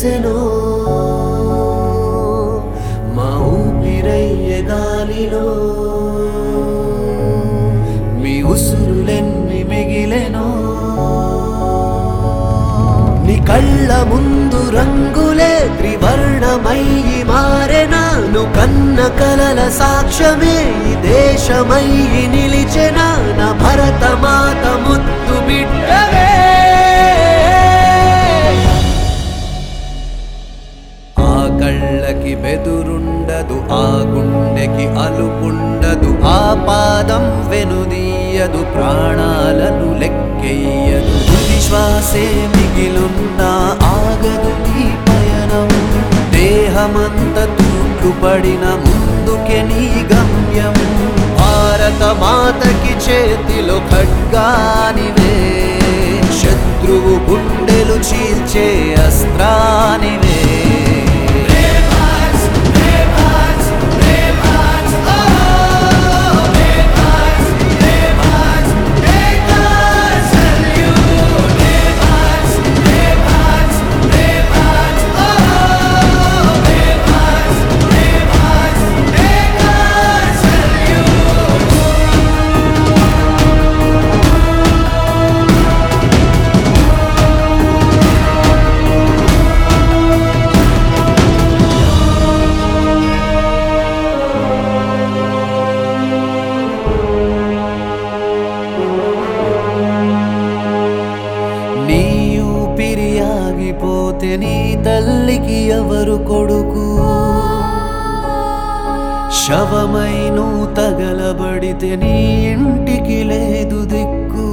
వెలిసెనో మా ఊపిరయ్యే గాలిలో మీ ఉసురులెన్ని మిగిలెనో నీ కళ్ళ ముందు రంగులే త్రివర్ణమయ్యి మారెనా నువ్వు కన్న కలల సాక్ష్యమే ఈ దేశమయ్యి నిలిచెనా నా భరత మాత ముద్దు బిడ్డవే ఆ కళ్ళకి బెదురుండదు ఆ గుండెకి అలుపుండదు ఆ పాదం వెనుదీయదు ప్రాణాలను లెక్కెయ్యదు తుది శ్వాసే మిగిలున్నా ఆగదు నీ పయనం దేహమంత తూట్లు పడిన ముందుకే నీ గమ్యం భారత మాతకి చేతిలో ఖడ్గానివే శత్రువు గుండెలు చీల్చే అస్త్రానివే నీ ఊపిరి ఆగిపోతే నీ తల్లికి ఎవరు కొడుకు శవమై నువ్వు తగలబడితే నీ ఇంటికి లేదు దిక్కు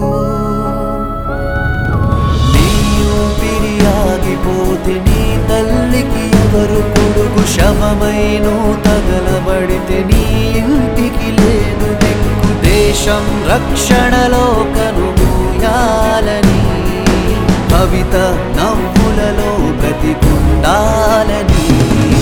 నీ ఊపిరి ఆగిపోతే నీ తల్లికి ఎవరు కొడుకు శవమై నువ్వు తగలబడితే నీ ఇంటికి లేదు దిక్కు దేశం రక్షణలో కనుమూయాలని కవిత నవ్వులలో బ్రతికుండాలని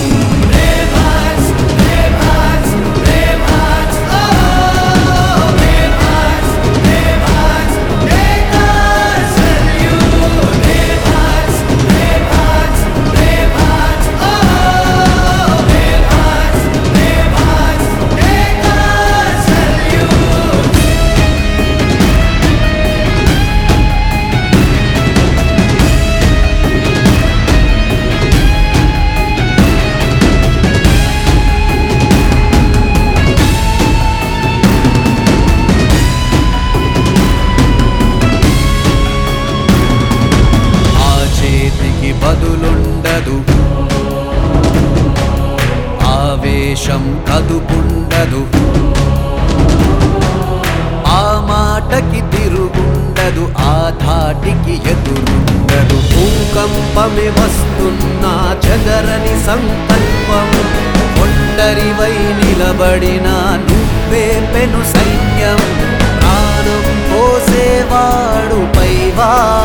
ఆ చేతికి బదులుండదు ఆవేశం కదుపుండదు ఆ మాటకి తిరుగుండదు ఆ ధాటికి ఎదురుండదు భూకంపమే వస్తున్నా చెదరని సంకల్పం ఒంటరివై నిలబడిన నువ్వే పెను సైన్యం ప్రాణం పోసేవాడు పైవా